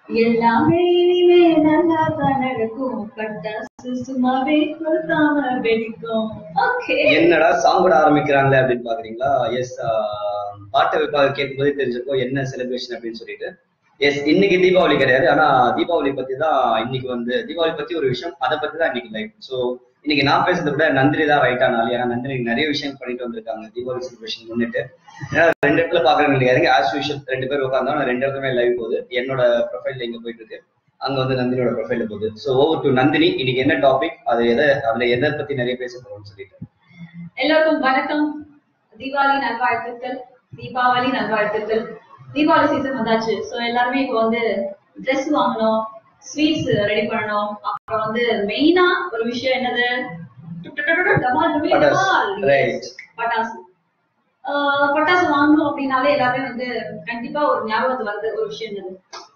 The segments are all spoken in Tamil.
எல்லாமே இனிமே நல்லா தான் நடக்கும் பட்டாசு சும்மாவே கொளுத்தாம வெடிக்கும் ஓகே என்னடா சாங்கோட ஆரம்பிக்கிறாங்களே அப்படின்னு பாக்குறீங்களா எஸ் பாட்டை வைப்பாக கேட்கும்போதே தெரிஞ்சிருக்கும் என்ன செலிப்ரேஷன் அப்படின்னு சொல்லிட்டு எஸ் இன்னைக்கு தீபாவளி கிடையாது ஆனா தீபாவளி பத்தி தான் இன்னைக்கு வந்து தீபாவளி பத்தி ஒரு விஷயம் அதை பத்தி தான் இன்னைக்கு லைஃப் ஸோ இன்னைக்கு நான் பேசுறதை விட நந்தினி தான் ரைட்டா நாள் ஏன்னா நந்தினி நிறைய விஷயம் பண்ணிட்டு வந்திருக்காங்க தீபாவளி செலிப்ரேஷன் முன்னிட்டு ஏன்னா ரெண்டு இடத்துல பாக்குறேன் கிடையாது ஆஸ் யூஷுவல் ரெண்டு பேர் உட்காந்தா ரெண்டு இடத்துலமே லைவ் போகுது என்னோட ப்ரொஃபைல்ல இங்க போயிட்டு இருக்கு அங்க வந்து நந்தினியோட ப்ரொஃபைல்ல போகுது ஸோ ஓவர் டு நந்தினி இன்னைக்கு என்ன டாபிக் அது எதை அதுல எதை பத்தி நிறைய பேச போறோம்னு சொல்லிட்டு எல்லாருக்கும் வணக்கம் தீபாவளி நல்வாழ்த்துக்கள் தீபாவளி நல்வாழ்த்துக்கள் தீபாவளி சீசன் வந்தாச்சு சோ எல்லாருமே இப்போ வந்து ட்ரெஸ் வாங்கணும் ஸ்வீட்ஸ் ரெடி பண்ணணும் அப்புறம் வந்து மெயினா ஒரு விஷயம் என்னது டமால் டுமி பட்டாசு. டமால். Right. பட்டாசு ஆஹ் பட்டாசு வாங்கணும் அப்படின்னாலே எல்லாருமே வந்து கண்டிப்பா ஒரு ஞாபகத்துக்கு வருது ஒரு விஷயம் என்னது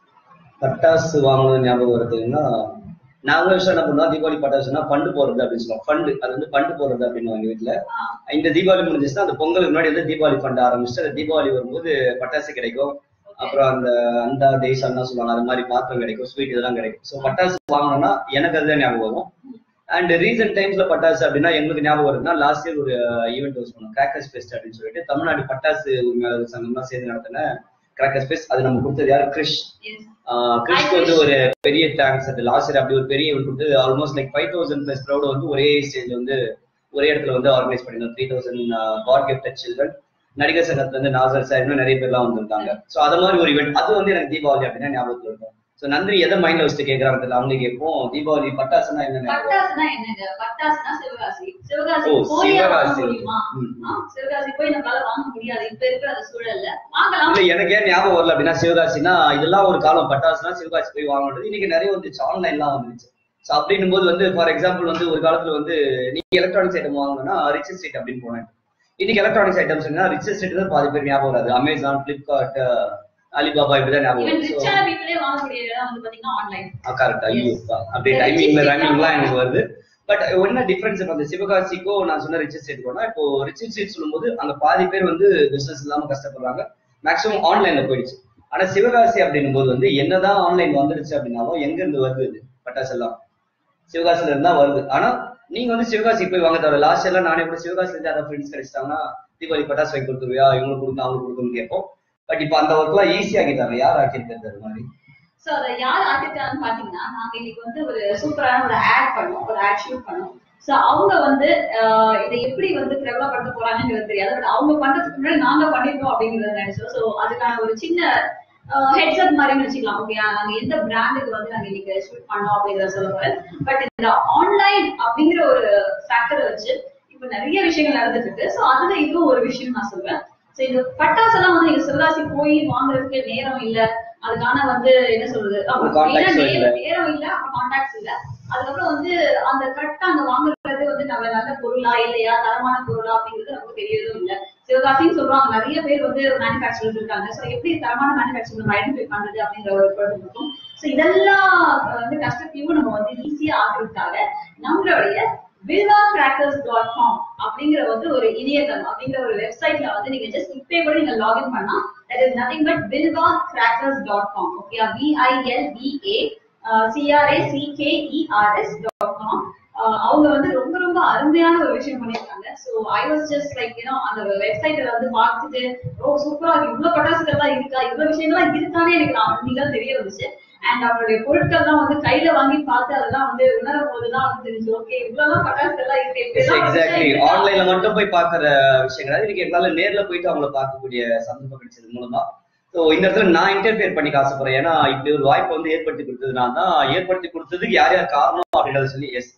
பட்டாசு வாங்கணும் ஞாபகம் வருதுன்னா நாங்க விஷயம் என்ன பண்ணுவோம் தீபாவளி பட்டாசுனா பண்டு போறது அப்படின்னு சொல்லுவோம் ஃபண்டு அது வந்து பண்டு போறது அப்படின்னு எங்க வீட்டுல ஆஹ் இந்த தீபாவளி முடிஞ்சிச்சுன்னா அந்த பொங்கலுக்கு முன்னாடி வந்து தீபாவளி ஃபண்ட் ஆரம்பிச்சுட்டு அந்த தீபாவளி வரும்போது பட்டாசு கிடைக்கும் அப்புறம் அந்த அந்த தேசம்னா சொல்லுவாங்க அது மாதிரி பாத்திரம் கிடைக்கும் ஸ்வீட் இதெல்லாம் கிடைக்கும் ஸோ பட்டாசு வாங்கணும்னா எனக்கு அதுதான் ஞாபகம் வரும் அண்ட் ரீசெண்ட் டைம்ஸ்ல பட்டாசு அப்படின்னா எங்களுக்கு ஞாபகம் வருதுன்னா லாஸ்ட் இயர் ஒரு ஈவெண்ட் ஹோஸ்ட் பண்ணோம் கிராக்கர்ஸ் ஃபெஸ்ட் அப்படின்னு சொல்லிட்டு தமிழ்நாடு பட்டாசு உரிமையாளர் சங்கம்லாம் சேர்ந்து நடத்தின கிராக்கர்ஸ் ஃபெஸ்ட் அது நம்ம கொடுத்தது யாரு கிரிஷ் yes. ஆஹ் கிறிஸ்க்கு வந்து ஒரு பெரிய தேங்க்ஸ் அது லாஸ்ட் இயர் அப்படி ஒரு பெரிய event கொடுத்து almost like five thousand plus crowd வந்து ஒரே ஸ்டேஜ்ல வந்து ஒரே இடத்துல வந்து ஆர்கனைஸ் பண்ணிருந்தோம் three thousand god gifted children நடிகர் சங்கத்துல இருந்து நாசர் சார் இன்னும் நிறைய பேர்லாம் வந்திருந்தாங்க சோ அது மாதிரி ஒரு event அது வந்து எனக்கு தீபாவளி அப்படின்னா ஞாபகத்துல இருக்கும் சோ நந்தினி எதை மைண்ட்ல வச்சுட்டு கேக்குறாங்க தெரியல அவங்களுக்கு கேட்போம் தீபாவளி பட்டாசுனா என்ன ஞாபகம் பட்டாசுனா என்னங்க பட்டாசுனா சிவகாசி சிவகாசி ஓ, போலியா வாங்க சிவகாசி. முடியுமா ம். ஆ, சிவகாசி போய் நம்மளால வாங்க முடியாது இப்ப இருக்கிற அந்த சூழல்ல வாங்கலாம் இல்ல எனக்கு ஏன் ஞாபகம் வரல அப்படின்னா சிவகாசினா இதெல்லாம் ஒரு காலம் பட்டாசுனா சிவகாசி போய் வாங்கணும் இன்னைக்கு நிறைய வந்துச்சு ஆன்லைன்லாம் வந்துருச்சு ஸோ அப்படின்னும் போது வந்து ஃபார் எக்ஸாம்பிள் வந்து ஒரு காலத்துல வந்து நீங்க எலக்ட்ரானிக்ஸ் ஐட்டம் வாங்கணும்னா ரிச் ஸ்ட்ரீட் அப்படின்னு போனேன் இன்னைக்கு எலக்ட்ரானிக்ஸ் ஐட்டம்ஸ் ரிச் ஸ்ட்ரீட் தான் பாதி பேர் ஞாபகம் வராது அமேசான் பிளிப்கார்ட் அலிபாபா இப்படிதான் ஞாபகம் ஈவன் வரும் ரிச்சான பீப்புளே வாங்கக்கூடிய இடம் வந்து பாத்தீங்கன்னா ஆன்லைன் கரெக்ட் ஐயோ அப்படியே The டைமிங்ல rich டைமிங்லாம் street எனக்கு வருது பட் என்ன டிஃபரன்ஸ் இப்போ அந்த சிவகாசிக்கும் நான் சொன்ன ரிச் ஸ்ட்ரீட் போனா இப்போ ரிச் ஸ்ட்ரீட் சொல்லும்போது அங்க பாதி பேர் வந்து பிசினஸ் இல்லாம கஷ்டப்படுறாங்க மேக்ஸிமம் ஆன்லைன்ல போயிடுச்சு ஆனா சிவகாசி அப்படின்னும் போது வந்து என்னதான் ஆன்லைன் வந்துருச்சு அப்படின்னாலும் எங்க இருந்து வருது இது பட்டாசு எல்லாம் சிவகாசில இருந்தா வருது ஆனா நீங்க வந்து சிவகாசி போய் வாங்க தவிர லாஸ்ட் எல்லாம் நானே கூட சிவகாசில இருந்து யாராவது ஃப்ரெண்ட்ஸ் கிடைச்சிட்டாங்கன்னா தீபாவளி பட்டாசு வாங்கி கொடுத்துருவியா இவங்களுக்கு கொடுத்து அவங்களுக்கு கொடுக்கணும்னு கேட்போம் பட் இப்போ அந்த ஒர்க் எல்லாம் ஈஸி ஆக்கிட்டாங்க யார் ஆக்கியிருக்கிறது அது மாதிரி சோ அத யார் ஆக்கிருக்காங்கன்னு பாத்தீங்கன்னா நாங்க இன்னைக்கு வந்து ஒரு சூப்பரான ஒரு ஆட் பண்ணோம் ஒரு ஆட் ஷூட் பண்ணோம் சோ அவங்க வந்து ஆஹ் இதை எப்படி வந்து பிரபலப்படுத்த போறாங்கங்கிறது தெரியாது பட் அவங்க பண்றதுக்கு முன்னாடி நாங்க பண்ணிருக்கோம் அப்படிங்கறத நினைச்சோம் சோ அதுக்கான ஒரு சின்ன ஹெட்ஸ் அப் மாதிரி வச்சுக்கலாம் ஓகே நாங்க எந்த பிராண்டுக்கு வந்து நாங்க இன்னைக்கு ஷூட் பண்ணோம் அப்படிங்கறத சொல்ல போறேன் பட் இந்த ஆன்லைன் அப்படிங்கிற ஒரு ஃபேக்டரை வச்சு இப்ப நிறைய விஷயங்கள் நடந்துட்டு இருக்கு சோ அதுல இதுவும் ஒரு விஷயம் நான் சொல்றேன் சோ இந்த பட்டாசெல்லாம் வந்து நீங்க சிவகாசி போய் வாங்குறதுக்கு நேரம் இல்ல அதுக்கான வந்து என்ன சொல்றது ஆமா, Contacts ஏன்னா இல்ல. நேரம் நேரம் இல்ல அப்ப கான்டாக்ட்ஸ் இல்ல அதுக்கப்புறம் வந்து அந்த கரெக்டா அங்க வாங்குறது வந்து நல்ல நல்ல பொருளா இல்லையா தரமான பொருளா அப்படிங்கிறது நமக்கு தெரியறதும் இல்ல சிவகாசின்னு சொல்றாங்க நிறைய பேர் வந்து மேனுஃபேக்சர் இருக்காங்க சோ எப்படி தரமான மேனுஃபேக்சர் நம்ம ஐடென்டிஃபை பண்றது அப்படிங்கிற ஒரு பொருள் இருக்கும் சோ இதெல்லாம் வந்து கஷ்டத்தையும் நம்ம வந்து ஈஸியா ஆக்குறதுக்காக நம்மளுடைய வில்வா கிராக்கர்ஸ் டாட் காம் அப்படிங்கிற வந்து ஒரு இணையதளம் அப்படிங்கிற ஒரு வெப்சைட்ல வந்து நீங்க ஜஸ்ட் இப்பே கூட நீங்க லாகின் பண்ணா that is nothing but Vilva crackers dot com okay VILVA CRA CKERS dot com அவங்க வந்து ரொம்ப ரொம்ப அருமையான ஒரு விஷயம் பண்ணிருக்காங்க so I was just like you know அந்த வெப்சைட்ல வந்து பார்த்துட்டு ஓ சூப்பரா இவ்வளவு பட்டாசுகள்லாம் இருக்கா இவ்வளவு விஷயங்கள்லாம் இருக்கானே எனக்கு நான் நீங்கள் தெரிய வந்துச்சு அண்ட் அவருடைய பொருட்கள்லாம் வந்து கையில வாங்கி பார்த்து அதெல்லாம் வந்து உணரும் போதுதான் வந்து தெரிஞ்சு ஓகே இவ்வளவுதான் பட்டாசுகள்லாம் இருக்கு இப்படிலாம் ஒரு எக்ஸாக்ட்லி விஷயம் இருக்கா? ஆன்லைன்ல மட்டும் போய் பாக்குற விஷயம் கிடையாது இன்னைக்கு எங்களால நேர்ல போயிட்டு அவங்கள பார்க்கக்கூடிய சந்தர்ப்பம் கிடைச்சது மூலமா ஸோ இந்த இடத்துல நான் இன்டர்ஃபியர் பண்ணிக்க ஆசைப்படுறேன் ஏன்னா இப்படி ஒரு வாய்ப்பை வந்து ஏற்படுத்தி கொடுத்தது நான் தான் ஏற்படுத்தி கொடுத்ததுக்கு யார் யார் காரணம் அப்படின்றத சொல்லி எஸ்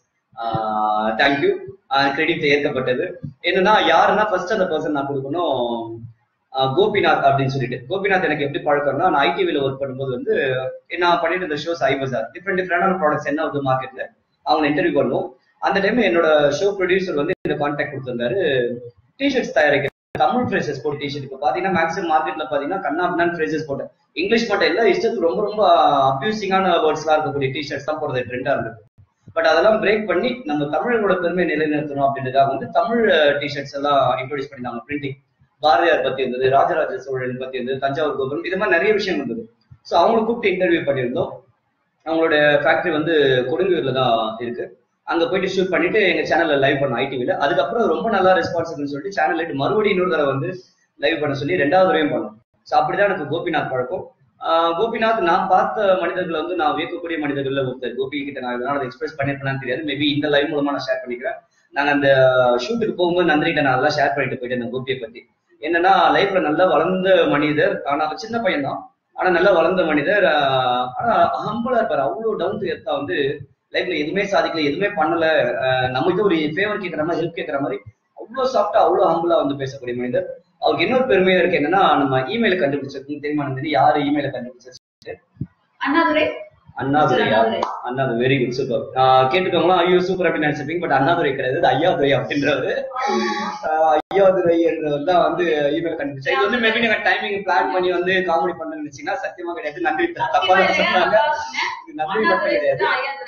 தேங்க்யூ கிரெடிட் ஏற்கப்பட்டது என்னன்னா யாருன்னா ஃபர்ஸ்ட் அந்த பர்சன் நான் கொடுக்கணும் ஆஹ் கோபிநாத் அப்படின்னு சொல்லிட்டு கோபிநாத் எனக்கு எப்படி பழக்கம்னா நான் ஐடிவில ஒர்க் பண்ணும்போது வந்து நான் பண்ணிட்டு இருந்த ஷோஸ் ஐபசார் டிஃப்ரெண்ட் டிஃப்ரெண்டான ப்ராடக்ட்ஸ் என்ன வருது மார்க்கெட்ல அவங்க இன்டர்வியூ பண்ணுவோம் அந்த டைம் என்னோட ஷோ ப்ரொடியூசர் வந்து இந்த கான்டாக்ட் கொடுத்திருந்தாரு டிஷர்ட்ஸ் தயாரிக்க தமிழ் ஃப்ரேசஸ் போட்டு டிஷர்ட் இப்போ பாத்தீங்கன்னா மேக்ஸிமம் மார்க்கெட்ல பாத்தீங்கன்னா கண்ணாபின்னான் ஃப்ரேசஸ் போட்டேன் இங்கிலீஷ் மட்டும் இல்ல இஷ்டத்துக்கு ரொம்ப ரொம்ப அபியூசிங்கான வேர்ட்ஸ்லாம் இருக்கக்கூடிய டிஷர்ட்ஸ் தான் போடுறது ட்ரெண்டா இருந்தது பட் அதெல்லாம் பிரேக் பண்ணி நம்ம தமிழோட பெருமை நிலைநிறுத்தணும் அப்படின்றதுக்காக வந்து தமிழ் டிஷர்ட்ஸ் எல்லாம் இன்ட்ரோடியூஸ் பண்ணிருந்தாங்க பிரிண்டிங் பாரதியார் பத்தி இருந்தது ராஜராஜ சோழன் பத்தி இருந்தது தஞ்சாவூர் கோபுரம் இது மாதிரி நிறைய விஷயம் இருந்தது ஸோ அவங்களை கூப்பிட்டு இன்டர்வியூ பண்ணியிருந்தோம் அவங்களோட ஃபேக்டரி வந்து கொடுங்கூர்ல தான் இருக்கு அங்க போயிட்டு ஷூட் பண்ணிட்டு எங்க சேனல்ல லைவ் பண்ணோம் ஐடிவில அதுக்கப்புறம் ரொம்ப நல்லா ரெஸ்பான்ஸ் சொல்லிட்டு சேனல் மறுபடியும் இன்னொரு தடவை வந்து லைவ் பண்ண சொல்லி ரெண்டாவது தடவையும் பண்ணோம் ஸோ அப்படிதான் எனக்கு கோபிநாத் பழக்கம் ஆஹ் கோபிநாத் நான் பார்த்த மனிதர்கள் வந்து நான் வியக்கக்கூடிய மனிதர்கள்ல ஒருத்தர் கோபி கிட்ட நான் இதனால அதை எக்ஸ்பிரஸ் பண்ணிருப்பேன்னு தெரியாது மேபி இந்த லைவ் மூலமா நான் ஷேர் பண்ணிக்கிறேன் நாங்க அந்த ஷூட்டுக்கு போகும்போது நந்தினிட்ட நான் நல்லா ஷேர் பண்ணிட்டு போயிட்டேன் அந்த கோபியை பத்தி என்னன்னா லைஃப்ல நல்லா வளர்ந்த மனிதர் ஆனா சின்ன பையன் தான் ஆனா நல்லா வளர்ந்த மனிதர் ஆஹ் ஆனா ஹம்பிளா இருப்பாரு அவ்வளவு டவுன் டு எர்த்தா வந்து லைஃப்ல எதுவுமே சாதிக்கல எதுவுமே பண்ணல ஆஹ் நம்மகிட்ட ஒரு ஃபேவர் கேட்கற மாதிரி ஹெல்ப் கேட்கற மாதிரி அவ்வளவு சாஃப்டா அவ்வளவு ஹம்பிளா வந்து பேசக்கூடிய மனிதர் அவருக்கு இன்னொரு பெருமையா இருக்கு என்னன்னா நம்ம இமெயில கண்டுபிடிச்சிருக்கு தெரியுமா நந்தினி யாரு இமெயில கண்டுபிடிச்சிருக்கு அண்ணாதுரை அண்ணாதுரையா அண்ணாதுரை. அண்ணாது வெரி குட் சூப்பர் கேட்டுக்கோங்களா ஐயோ சூப்பர் அப்படின்னு நினைச்சிருப்பீங்க பட் அண்ணாதுரை கிடையாது இது ஐயாதுரை அப்படின்றவர் ஆஹ் ஐயாதுரை என்றவர் தான் வந்து இமெயில் கண்டுபிடிச்சா இது வந்து மேபி நீங்க டைமிங் பிளான் பண்ணி வந்து காமெடி பண்ண நினைச்சீங்கன்னா சத்தியமா கிடையாது நன்றி தப்பா சொன்னாங்க இது நன்றி மட்டும் கிடையாது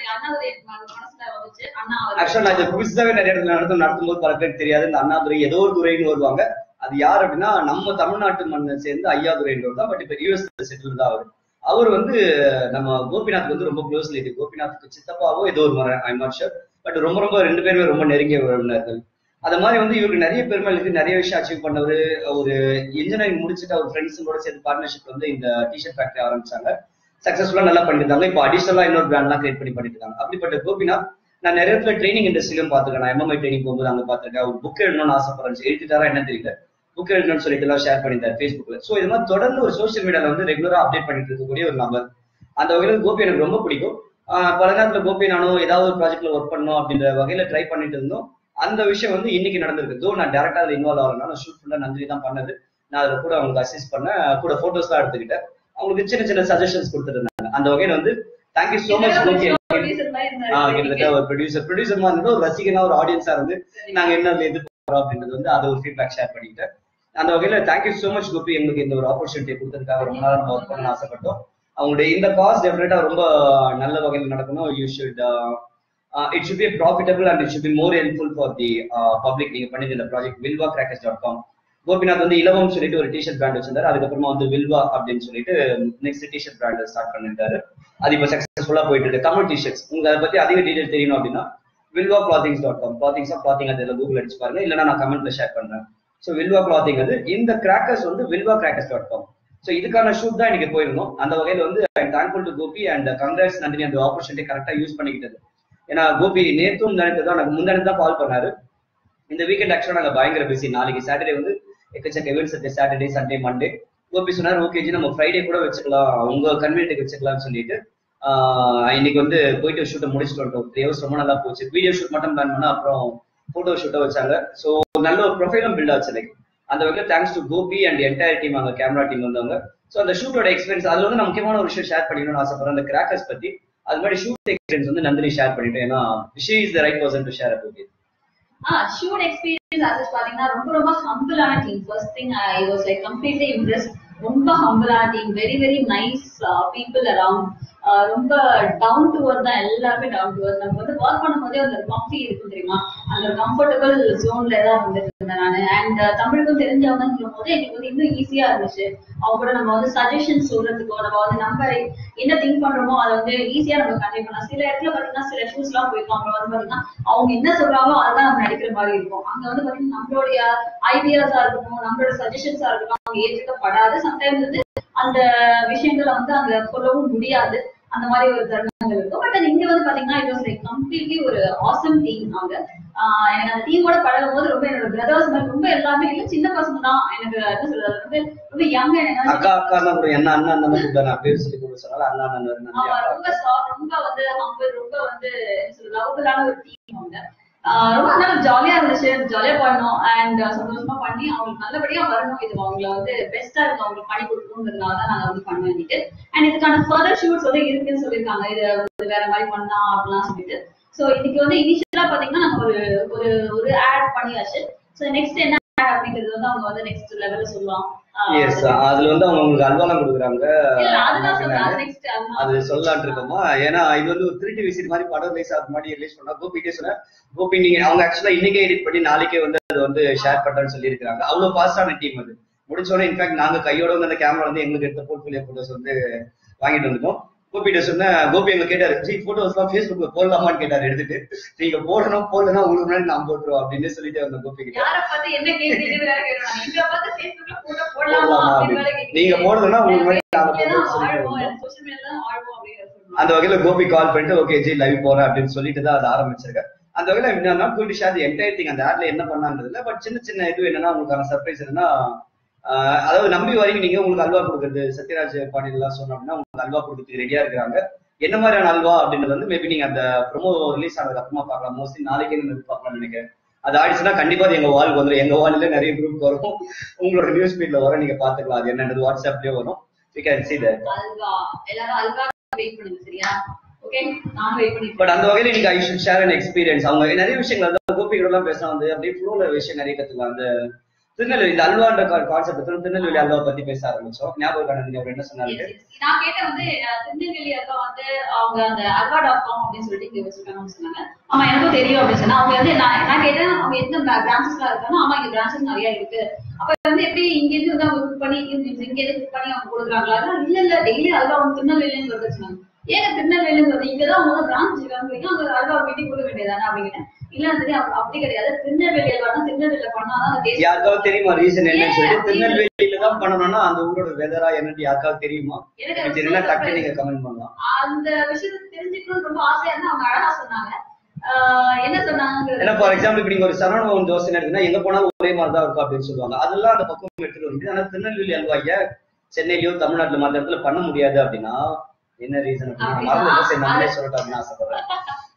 ஆக்சுவலா நான் இந்த புதுசாவே நிறைய இடத்துல நடத்தும் நடத்தும்போது பல பேருக்கு தெரியாது இந்த அண்ணாதுரை ஏதோ ஒரு துறைன்னு வருவாங்க அது யார் அப்படின்னா நம்ம தமிழ்நாட்டு மண்ணை சேர்ந்து ஐயாதுரைன்றவர் தான் பட் இப்ப யூஎஸ் செட்டில் தான் அவர் அவர் வந்து நம்ம கோபிநாத் வந்து ரொம்ப க்ளோஸ் ரிலேட்டிவ் கோபிநாத்துக்கு சித்தப்பாவோ ஏதோ ஒரு மாதிரி ஐ நாட் ஷூர் பட் ரொம்ப ரொம்ப ரெண்டு பேருமே ரொம்ப நெருங்கிய உறவினர்கள் அது மாதிரி வந்து இவருக்கு நிறைய பெருமை இருக்கு நிறைய விஷயம் அச்சீவ் பண்ணவர் ஒரு இன்ஜினியரிங் முடிச்சுட்டு அவர் ஃப்ரெண்ட்ஸுங்களோட சேர்ந்து பார்ட்னர்ஷிப் வந்து இந்த டிஷர்ட் ஃபேக்டரி ஆரம்பிச்சாங்க சக்சஸ்ஃபுல்லா நல்லா பண்ணிருந்தாங்க இப்போ அடிஷனலா இன்னொரு பிராண்ட்லாம் கிரியேட் பண்ணி பண்ணிட்டு இருக்காங்க அப்படிப்பட்ட கோபிநாத் நான் நிறைய இடத்துல ட்ரைனிங் இண்டஸ்ட்ரியிலும் பார்த்துருக்கேன் நான் எம்எம்ஐ ட்ரைனிங் போகும்போது அங்க பார்த்திருக்கேன் ஒரு புக் எழுதணும்னு ஆசைப்படுறேன் எழுதிட்டாரா என்ன தெரியல புக் எழுதணும்னு சொல்லிட்டு எல்லாம் ஷேர் பண்ணியிருந்தார் ஃபேஸ்புக்ல ஸோ இது மாதிரி தொடர்ந்து ஒரு சோஷியல் மீடியால வந்து ரெகுலரா அப்டேட் பண்ணிட்டு இருக்கக்கூடிய ஒரு நபர் அந்த வகையில் கோபி எனக்கு ரொம்ப பிடிக்கும் ஆஹ் பல நேரத்துல கோபி நானும் ஏதாவது ஒரு ப்ராஜெக்ட்ல ஒர்க் பண்ணணும் அப்படின்ற வகையில ட்ரை பண்ணிட்டு இருந்தோம் அந்த விஷயம் வந்து இன்னைக்கு நடந்திருக்கு தோ நான் டேரக்டா அதுல இன்வால்வ் ஆகலாம் ஷூட் ஃபுல்லா நந்தினி தான் பண்ணது நான் அதுல கூட அவங்களுக்கு அசிஸ்ட் பண்ணேன் கூட போட்டோஸ் தான் எடுத்துக்கிட்டேன் அவங்களுக்கு சின்ன சின்ன சஜஷன்ஸ் கொடுத்துட்டு இருந்தாங்க அந்த வகையில வந்து thank you so much Gopi ah கிட்டத்தட்ட ஒரு ப்ரொடியூசர் ப்ரொடியூசர் மாதிரி இருந்தா ஒரு ரசிகனா ஒரு ஆடியன்ஸா இருந்து நாங்க என்ன அதுல எதிர்பார்க்கிறோம் அப்படின்றது வந்து அதை ஒரு ஃபீட்பேக் ஷேர் பண்ணிக்கிட்டேன் அந்த வகையில தேங்க்யூ சோ மச் கோபி எங்களுக்கு இந்த ஒரு ஆப்பர்ச்சுனிட்டி கொடுத்ததுக்காக ரொம்ப நாள் நம்ம ஒர்க் பண்ண ஆசைப்பட்டோம் அவங்களுடைய இந்த காஸ் டெஃபினட்டா ரொம்ப நல்ல வகையில் நடக்கணும் you should it should be profitable and it should be more helpful for the public நீங்க பண்ணிட்டு இந்த project Vilva crackers dot com Gopinath வந்து இலவம் சொல்லிட்டு ஒரு டிஷர்ட் பிராண்ட் வச்சிருந்தாரு அதுக்கப்புறமா வந்து வில்வா அப்படின்னு சொல்லிட்டு நெக்ஸ்ட் டிஷர்ட் பிராண்ட் ஸ்டார்ட் பண்ணிட்டாரு அது இப்போ சக்சஸ்ஃபுல்லா போயிட்டு இருக்கு தமிழ் டிஷர்ட்ஸ் உங்க அதை பத்தி அதிக டீடைல் தெரியணும் அப்படின்னா வில்வா கிளாத்திங்ஸ் டாட் காம் கிளாத்திங்ஸா கிளாத்திங் அதில் கூகுள் அடிச்சு பாருங்க இல்லைன்னா நான் கமெண்ட்ல ஷேர் பண்றேன் ஸோ வில்வா கிளாத்திங் அது இந்த கிராக்கர்ஸ் வந்து Vilva crackers dot com so இதுக்கான ஷூட் தான் இன்னைக்கு போயிருந்தோம் அந்த வகையில வந்து I thankful to Gopi and congrats Nandini அந்த ஆப்பர்ச்சுனிட்டி கரெக்டா யூஸ் பண்ணிக்கிட்டது ஏன்னா கோபி நேற்றும் நினைத்து தான் எனக்கு முந்தானத்து தான் கால் பண்ணாரு இந்த வீக்கெண்ட் ஆக்சுவலா நாங்க பயங்கர பிஸி நாளைக்கு சாட்டர்டே வந்து எக்கச்சக்க events இருக்கு சாட்டர்டே சண்டே மண்டே கோபி சொன்னார் ஓகே ஜி நம்ம ஃப்ரைடே கூட வச்சுக்கலாம் உங்க கன்வீனியன்ட்டுக்கு வச்சுக்கலாம்னு சொல்லிட்டு ஆஹ் இன்னைக்கு வந்து போயிட்டு ஷூட்டை முடிச்சுட்டு வந்துட்டோம் த்ரீ ஹவர்ஸ் ரொம்ப நல்லா போச்சு வீடியோ ஷூட் மட்டும் பிளான் பண்ணா அப்புறம் போட்டோ ஷூட்டை வச்சாங்க ஸோ நல்ல ஒரு ப்ரொஃபைலும் பில்ட் ஆச்சு லைக் அந்த வகையில் thanks to Gopi and entire team அங்க கேமரா டீம் வந்தவங்க ஸோ அந்த ஷூட்டோட எக்ஸ்பீரியன்ஸ் அதுல வந்து நான் முக்கியமான ஒரு விஷயம் ஷேர் பண்ணிக்கணும்னு ஆசைப்படுறேன் அந்த கிராக்கர்ஸ் பத்தி அது மாதிரி ஷூட் எக்ஸ்பீரியன்ஸ் வந்து நந்தினி ஷேர் பண்ணிட்டேன் ஏன்னா she is the right person to share about ah shoot experience அது பாத்தீங்கன்னா ரொம்ப ரொம்ப ஹம்பிளான team first thing I was like completely impress ரொம்ப ஹம்பிளான team very very nice people around ரொம்ப டவுன் டு ஒர்க் தான் எல்லாருமே டவுன் டு ஒர்க் நம்ம வந்து ஒர்க் பண்ணும்போதே அந்த கம்ஃபி இருக்கும் தெரியுமா அந்த கம்ஃபர்டபுள் ஜோன்ல தான் வந்துட்டு இருந்தேன் நான் அண்ட் தமிழுக்கும் தெரிஞ்சவங்கன்னு சொல்லும் போது எனக்கு வந்து இன்னும் ஈஸியா இருந்துச்சு அவங்க கூட நம்ம வந்து சஜஷன் சொல்றதுக்கோ நம்ம வந்து நம்ம என்ன திங்க் பண்றோமோ அதை வந்து ஈஸியா நம்ம கன்வே பண்ணலாம் சில இடத்துல பாத்தீங்கன்னா சில ஷூஸ் எல்லாம் போயிருக்கோம் அப்புறம் வந்து பாத்தீங்கன்னா அவங்க என்ன சொல்றாங்களோ அதுதான் நம்ம நடிக்கிற மாதிரி இருக்கும் அங்க வந்து பாத்தீங்கன்னா நம்மளுடைய ஐடியாஸா இருக்கட்டும் நம்மளோட சஜஷன்ஸா இருக்கட்டும் அவங்க ஏற்றுக்கப்படாது சம்டைம்ஸ் வந்து அந்த விஷயங்களை வந்து அங்க சொல்லவும் முடியாது அந்த மாதிரி ஒரு தருணங்கள் இருக்கும் பட் இங்க வந்து பாத்தீங்கன்னா இது லைக் கம்ப்ளீட்லி ஒரு ஆசம் டீம் அவங்க ஆஹ் எனக்கு அந்த டீமோட பழகும் போது ரொம்ப என்னோட பிரதர்ஸ் மாதிரி ரொம்ப எல்லாமே இல்ல சின்ன பசங்க தான் எனக்கு என்ன சொல்றது ரொம்ப ரொம்ப யங் அக்கா அக்கா தான் கூட என்ன அண்ணா அண்ணன் கூப்பிட்டு நான் பேர் சொல்லி கொடுக்க சொன்னால அண்ணா அண்ணன் நன்றி ஆமா அக்கா ரொம்ப soft, ரொம்ப வந்து ஹம்பிள் ரொம்ப வந்து லவ்புளான ஒரு டீம் அவங்க ஆஹ் ரொம்ப நல்லா ஜாலியா இருந்துச்சு ஜாலியா பண்ணோம் அண்ட் சந்தோஷமா பண்ணி அவங்களுக்கு நல்லபடியா வரணும் இது அவங்கள வந்து பெஸ்டா இருக்கு அவங்களுக்கு பண்ணி கொடுக்கணுங்கிறதுனால தான் நாங்க வந்து பண்ண வேண்டிட்டு அண்ட் இதுக்கான ஃபர்தர் ஷூட்ஸ் வந்து இருக்குன்னு சொல்லியிருக்காங்க இது வந்து வேற மாதிரி பண்ணலாம் அப்படிலாம் சொல்லிட்டு சோ இன்னைக்கு வந்து இனிஷியலா பாத்தீங்கன்னா நம்ம ஒரு ஒரு ஒரு ஆட் பண்ணியாச்சு சோ நெக்ஸ்ட் என்ன ஆட் அப்படிங்கிறது வந்து அவங்க வந்து நெக்ஸ்ட் லெவல்ல சொல்லுவாங்க ஆஹ் எஸ் அதுல வந்து அவங்க உங்களுக்கு அல்வாலாம் கொடுக்குறாங்க இல்ல அதுதான் சொல்றேன் அது நெக்ஸ்ட் அது சொல்லலாம்னு இருக்கோமா ஏன்னா இது வந்து ஒரு திருட்டு விசிட் மாதிரி படம் ரிலீஸ் ஆகுது மாதிரி ரிலீஸ் பண்ணா கோபிட்டே சொன்ன கோபி நீங்க அவங்க ஆக்சுவலா இன்னைக்கே எடிட் பண்ணி நாளைக்கே வந்து அது வந்து ஷேர் பண்றேன்னு சொல்லி இருக்காங்க அவ்வளவு ஃபாஸ்டான டீம் அது முடிச்சோடனே இன்ஃபேக்ட் நாங்க கையோட வந்து அந்த கேமரா வந்து எங்களுக்கு எடுத்த போர்ட்ஃபோலியோ போட்டோஸ் வந்து வாங்கிட்டு வந்துட்டோம் கோபிட்ட சொன்ன கோபி எங்களை கேட்டாரு ஜி போட்டோஸ் எல்லாம் ஃபேஸ்புக்ல போடலாமான்னு கேட்டாரு எடுத்துட்டு நீங்க போடணும் போடலன்னா உங்களுக்கு முன்னாடி நான் போட்டுருவோம் அப்படின்னு சொல்லிட்டு வந்த கோபி கிட்ட யார பார்த்து என்ன கேள்வி வேற கேட்கறாங்க எங்களை பார்த்து Facebookல போட்டோ போடலாமா போடலாமா அப்படின்னு வேற அப்படின்னு. கேக்குறீங்க. நீங்க போடலன்னா உங்களுக்கு முன்னாடி நாங்க இங்கதான் போடுறோம்னு சொல்லிட்டு ஆழ்வோம், வந்தோம். social media தான் ஆழ்வோம் அப்படின்னு சொல்லுவாங்க. அந்த வகையில கோபி கால் பண்ணிட்டு ஓகே ஜி லைவ் போறேன் அப்படின்னு சொல்லிட்டு தான் அதை ஆரம்பிச்சிருக்கேன் அந்த வகையில not going to share the entire thing அந்த ஆட்ல என்ன பண்ணாங்கிறதுல பட் சின்ன சின்ன இது என்னன்னா உங்களுக்கான சர்ப்ரைஸ் என்னன்னா ஆஹ் அதாவது நம்பி வரீங்க நீங்க உங்களுக்கு அல்வா கொடுக்குறது சத்யராஜ் பாண்டியன் எல்லாம் சொன்னோம் அப்படின்னா உங்களுக்கு அல்வா கொடுக்கறதுக்கு ரெடியா இருக்கிறாங்க என்ன மாதிரியான அல்வா அப்படின்றது வந்து மேபி நீங்க அந்த ப்ரோமோ ரிலீஸ் ஆனதுக்கு அப்புறமா பார்க்கலாம் மோஸ்ட்லி நாளைக்கே நீங்க பார்க்கலாம் நினைக்கிறேன் அது ஆயிடுச்சுன்னா கண்டிப்பா அது எங்க வால் வந்துடும் எங்க வால்ல நிறைய குரூப் வரும் உங்களோட நியூஸ் ஃபீட்ல வரும் நீங்க பாத்துக்கலாம் அது என்னன்றது வாட்ஸ்அப்லயே வரும் யூ கேன் see that அல்வா எல்லாரும் அல்வா வெயிட் பண்ணுங்க சரியா ஓகே நான் வெயிட் பண்ணிட்டு பட் அந்த வகையில நீங்க I should share an experience அவங்க நிறைய விஷயங்கள் அதாவது கோபிகளோட எல்லாம் பேச வந்து அப்படியே ஃப்ளோல விஷயம் நிறைய கத்துக்கலாம் அந்த திருநெல்வேலி இந்த அல்வான்ற கான்செப்ட் திருநெல்வேலி அல்வா பத்தி பேச ஆரம்பிச்சோம் ஞாபகம் இருக்கா நீங்க அவர் என்ன சொன்னாரு Yes, yes. நான் கேட்ட வந்து அஹ், திருநெல்வேலி அல்வா வந்து அவங்க அந்த அல்வா டாட் காம் அப்படின்னு சொல்லிட்டு இங்க வச்சிருக்காங்கன்னு சொன்னாங்க ஆமா எனக்கும் தெரியும் அப்படின்னு சொன்னா அவங்க வந்து நான் நான் கேட்டேன் அவங்க எந்த பிரான்ச்சஸ்லாம் இருக்காங்க ஆமா இங்க பிரான்ச்சஸ் நிறைய இருக்கு அப்ப வந்து எப்படி இங்க இருந்து வந்து அவங்க குக் பண்ணி இங்க இங்க இருந்து குக் பண்ணி அவங்க கொடுக்குறாங்களா இல்ல இல்ல டெய்லி அல்வா வந்து திருநெல்வேலின்னு வருது சொன்னாங்க ஏங்க திருநெல்வேலின்னு வருது இங்கதான் அவங்க பிரான்ச் இருக்காங்க அங்க அல்வா வீட்டுக்கு கொடுக்க வேண்டியதானே அப்படின்னு இல்ல சரி அப்ப- அப்படி கிடையாது திருநெல்வேலி அல்வா தான் திருநெல்வேலியில பண்ணாதான் அந்த taste யாருக்காவது தெரியுமா ரீசன் என்னன்னு சொல்லிட்டு ஏன் திருநெல்வேலியில தான் பண்ணணும்னா அந்த ஊரோட வெதரா என்னன்னு யாருக்காவது தெரியுமா எனக்கு அப்படி அது தெரியல super டக்கு நீங்க கமெண்ட் பண்ணலாம் அந்த விஷயத்தை தெரிஞ்சுக்கணும்னு ரொம்ப ஆசையா இருந்தா அவங்க அழகா சொன்னாங்க ஆஹ் என்ன சொன்னாங்க ஏன்னா ஃபார் எக்ஸாம்பிள் இப்ப நீங்க ஒரு சரவணபவன் தோசை எடுத்தீங்கன்னா எங்க போனாலும் ஒரே மாதிரி தான் இருக்கும் அப்படின்னு சொல்லுவாங்க அதெல்லாம் அந்த பக்கம் எடுத்துட்டு வந்து ஆனா திருநெல்வேலி அல்வாய சென்னையிலயோ தமிழ்நாட்டுல மற்ற இடத்துல பண்ண முடியாது அப்படின்னா என்ன ரீசன் அப்படின்னா நான் மறந்து சரி நம்மளே சொல்லட்டும் அப்படின்னு ஆசைப்படுறேன்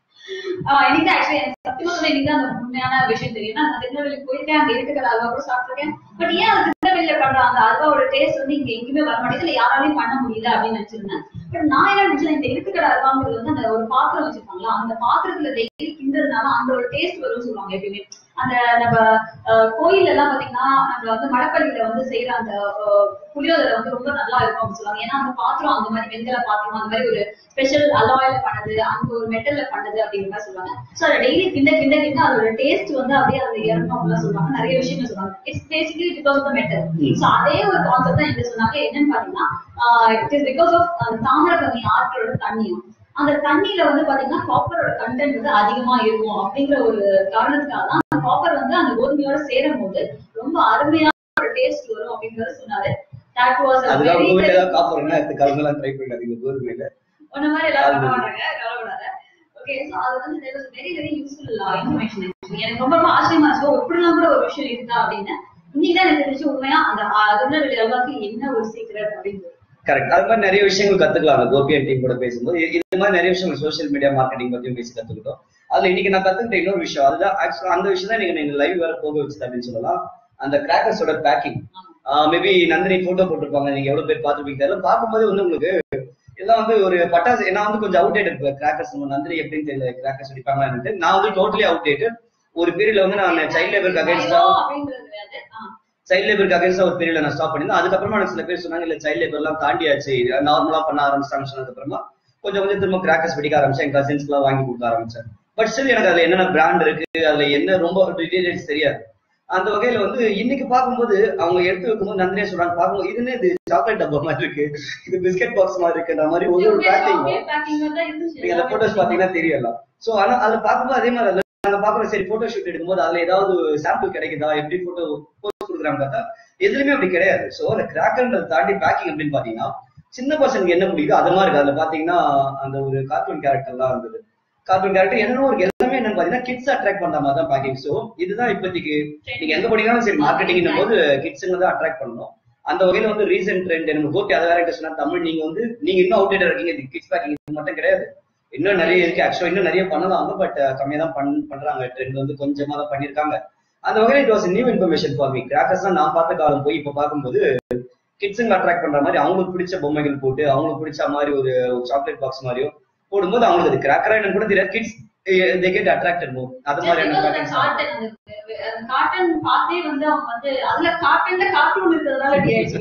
எனக்கு ஆக்சுவலி சத்தியமா சொல்ல எனக்கு தான் அந்த உண்மையான விஷயம் தெரியும் நான் திருநெல்வேலி போயிருக்கேன் அங்க இருக்கிற அல்வா கூட சாப்பிட்டிருக்கேன் பட் ஏன் அது திருநெல்வேலியில பண்ற அந்த அல்வாவோட டேஸ்ட் வந்து இங்க எங்கேயுமே வர மாட்டேங்குது இல்ல யாராலையும் பண்ண முடியல அப்படின்னு நினைச்சிருந்தேன் பட் நான் என்ன நினைச்சேன் இந்த இருக்கிற அல்வாங்கிறது வந்து அந்த ஒரு பாத்திரம் வச்சிருப்பாங்களா அந்த பாத்திரத்துல டெய்லி கிண்டதுனால அந்த ஒரு டேஸ்ட் வரும்னு சொல்லுவாங்க எப்பயுமே அந்த நம்ம அஹ், கோயில்ல எல்லாம் பாத்தீங்கன்னா நம்ம வந்து மடப்பள்ளியில வந்து செய்யற அந்த அஹ், புளியோதரை வந்து ரொம்ப நல்லா இருக்கும் அப்படின்னு சொல்லுவாங்க ஏன்னா அந்த பாத்திரம் அந்த மாதிரி வெண்கல பாத்திரம் அந்த மாதிரி ஒரு ஸ்பெஷல் அலாயில பண்ணது அந்த ஒரு மெட்டல்ல பண்ணது அப்படிங்கிற மாதிரி சொல்லுவாங்க சோ அதை டெய்லி கிண்ட கிண்ட கிண்ட அதோட டேஸ்ட் வந்து அப்படியே அதுல இறங்கும் அப்படின்னு சொல்லுவாங்க நிறைய விஷயங்கள் சொல்லுவாங்க it's basically because of the metal so அதே ஒரு கான்செப்ட் தான் இங்க சொன்னாங்க என்னன்னு பாத்தீங்கன்னா இட் இஸ் பிகாஸ் ஆஃப் அந்த தாமிரபரணி ஆற்றோட தண்ணியும் அந்த தண்ணியில வந்து பாத்தீங்கன்னா காப்பரோட கண்டென்ட் வந்து அதிகமா இருக்கும் அப்படிங்கிற ஒரு காரணத்துக்காக தான் அந்த காப்பர் வந்து அந்த கோதுமையோட சேரும் போது ரொம்ப அருமையான ஒரு டேஸ்ட் வரும் அப்படிங்கறத சொன்னாரு தட் வாஸ் அதுதான் உங்க வீட்டுல ஏதாவது காப்பர் என்ன எடுத்து கலங்கெல்லாம் ட்ரை பண்ணாதீங்க கோதுமையில உன்ன மாதிரி எல்லாரும் பண்ண மாட்டாங்க கவலைப்படாத ஓகே சோ அது வந்து there was very very useful information எனக்கு ரொம்ப ரொம்ப ஆச்சரியமா இருந்துச்சு ஓ, இப்படிலாம் கூட ஒரு விஷயம் இருக்கா அப்படின்னு இன்னைக்கு தான் எனக்கு தெரிஞ்சு உண்மையா அந்த திருநெல்வேலி அல்வாக்கு என்ன ஒரு சீக்ரெட் அப்படின்னு கரெக்ட் அது மாதிரி நிறைய விஷயங்கள் கத்துக்கலாம் அந்த கோபியன் டீம் கூட பேசும்போது இது- இது மாதிரி நிறைய விஷயங்கள் சோஷியல் மீடியா மார்க்கெட்டிங் பத்தியும் பேசி கத்துக்கிட்டோம் அதுல இன்னைக்கு நான் கத்துக்கிட்ட இன்னொரு விஷயம் அதுதான் ஆக்சுவலா அந்த விஷயம் தான் நீங்க லைவ் வேற போக வச்சு அப்படின்னு சொல்லலாம் அந்த கிராக்கர்ஸோட பேக்கிங் மேபி நந்தினி போட்டோ போட்டிருப்பாங்க நீங்க எவ்வளவு பேர் பார்த்துருப்பீங்க தெரியல பார்க்கும்போது வந்து உங்களுக்கு எல்லாம் வந்து ஒரு பட்டாசு நான் வந்து கொஞ்சம் அவுடேட்டட் கிராக்கர்ஸ் நந்தினி எப்படின்னு தெரியல கிராக்கர்ஸ் அடிப்பாங்களான்னு நான் வந்து டோட்டலி அவுடேட்டட் ஒரு பீரியட்ல வந்து நான் சைல்ட் லேபருக்கு அகேன்ஸ்டா அப்படின்றது கிடையாது ஆ. சைல்ட் லேபருக்கு அகேன்ஸ்டா ஒரு பீரியட்ல நான் ஸ்டாப் பண்ணிருந்தேன் அதுக்கப்புறமா எனக்கு சில பேர் சொன்னாங்க இல்ல சைல்ட் லேபர் எல்லாம் தாண்டியாச்சு நார்மலா பண்ண ஆரம்பிச்சாங்க சொன்னதுக்கு அப்புறமா கொஞ்சம் கொஞ்சம் திரும்ப கிராக்கர்ஸ் வெடிக்க ஆரம்பிச்சேன் என் கசின்ஸ் எல்லாம் வாங்கி கொடுக்க ஆரம்பிச்சேன் பட் ஸ்டில் எனக்கு அதுல என்னென்ன பிராண்ட் இருக்கு அதுல என்ன ரொம்ப டீடைல்ஸ் தெரியாது அந்த வகையில வந்து இன்னைக்கு பார்க்கும்போது அவங்க எடுத்து வைக்கும்போது நந்தினியே சொல்றாங்க பார்க்கும்போது இதுன்னு இது சாக்லேட் டப்பா மாதிரி இருக்கு இது பிஸ்கட் பாக்ஸ் மாதிரி இருக்குன்ற மாதிரி ஒரு ஒரு பேக்கிங் Okay, packing தான் இருந்துச்சு. நீங்க அந்த போட்டோஸ் பாத்தீங்கன்னா தெரியல சோ ஆனா அதுல பார்க்கும்போது அதே மாதிரி அதுல நாங்க பாக்குறோம் சரி போட்டோ ஷூட் எடுக்கும்போது அதுல ஏதாவது சாம்பிள் கிடைக்குதா எப்படி போட்டோ போஸ்ட் கொடுக்குறாங்க பார்த்தா எதுலயுமே அப்படி கிடையாது சோ அந்த கிராக்கர்ன்றதை தாண்டி பேக்கிங் அப்படின்னு பாத்தீங்கன்னா சின்ன பசங்களுக்கு என்ன பிடிக்குதோ அது மாதிரி இருக்கு அதுல பாத்தீங்கன்னா அந்த ஒரு கார்ட்டூன் கேரக்டர்லாம் இருந்தது கார்ட்டூன் கேரக்டர் என்னமோ ஒரு எல்லாமே என்னன்னு பாத்தீங்கன்னா கிட்ஸ் அட்ராக்ட் பண்ற மாதிரி தான் பேக்கிங் சோ இதுதான் இப்போதைக்கு நீங்க எங்க போனீங்கன்னாலும் சரி மார்க்கெட்டிங் போது கிட்ஸுங்க தான் அட்ராக்ட் பண்ணணும் அந்த வகையில வந்து ரீசன்ட் ட்ரெண்ட் எனக்கு கோபி அதை வேற சொன்னா தமிழ் நீங்க வந்து நீங்க இன்னும் அவுடேட்டர் இருக்கீங்க இது கிட்ஸ் பேக்கிங் இது மட்டும் கிடையாது இன்னும் நிறைய இருக்கு ஆக்சுவலா இன்னும் நிறைய பண்ணலாம் பட் கம்மியா தான் பண் பண்றாங்க ட்ரெண்ட் வந்து கொஞ்சமா தான் பண்ணிருக்காங்க அந்த வகையில it was new information for me crackers தான் நான் பார்த்த காலம் போய் இப்ப பார்க்கும்போது கிட்ஸுங்க அட்ராக்ட் பண்ற மாதிரி அவங்களுக்கு பிடிச்ச பொம்மைகள் போட்டு அவங்களுக்கு பிடிச்ச மாதிரி ஒரு சாக்லேட் பாக்ஸ் மாதிரியோ போடும்போது அவங்களுக்கு அது கிராக்கரா என்னன்னு கூட தெரியாது kids they get attracted more அது மாதிரியான அந்த பேக்கெட்ஸ் காட்டன் அந்த அந்த காட்டன் பார்த்தே வந்து அவங்க வந்து அதுல காட்டன்ல கார்ட்டூன் இருக்கிறதுனால இப்படி ஆயிடுச்சு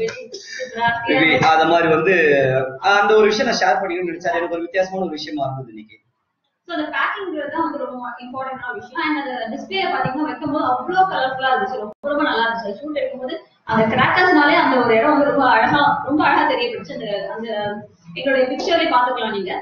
Maybe அத மாதிரி வந்து ஆஹ் அந்த ஒரு விஷயம் நான் ஷேர் பண்ணிக்கணும்னு நினைச்சேன் அது எனக்கு ஒரு வித்தியாசமான ஒரு விஷயமா இருந்தது இன்னைக்கு ஸோ அந்த பேக்கிங்கிறது தான் வந்து ரொம்ப இம்பார்ட்டன்டான விஷயம் அண்ட் அந்த டிஸ்பிளே பாத்தீங்கன்னா வைக்கும்போது அவ்வளோ கலர்ஃபுல்லா இருந்துச்சு ரொம்ப ரொம்ப நல்லா இருந்துச்சு ஷூட் எடுக்கும்போது அந்த கிராக்கர்ஸ்னாலே அந்த ஒரு இடம் வந்து ரொம்ப அழகா ரொம்ப அழகா தெரியப்படுச்சு அந்த அந்த எங்களுடைய பிக்சர்லயே பாத்துக்கலாம் நீங்க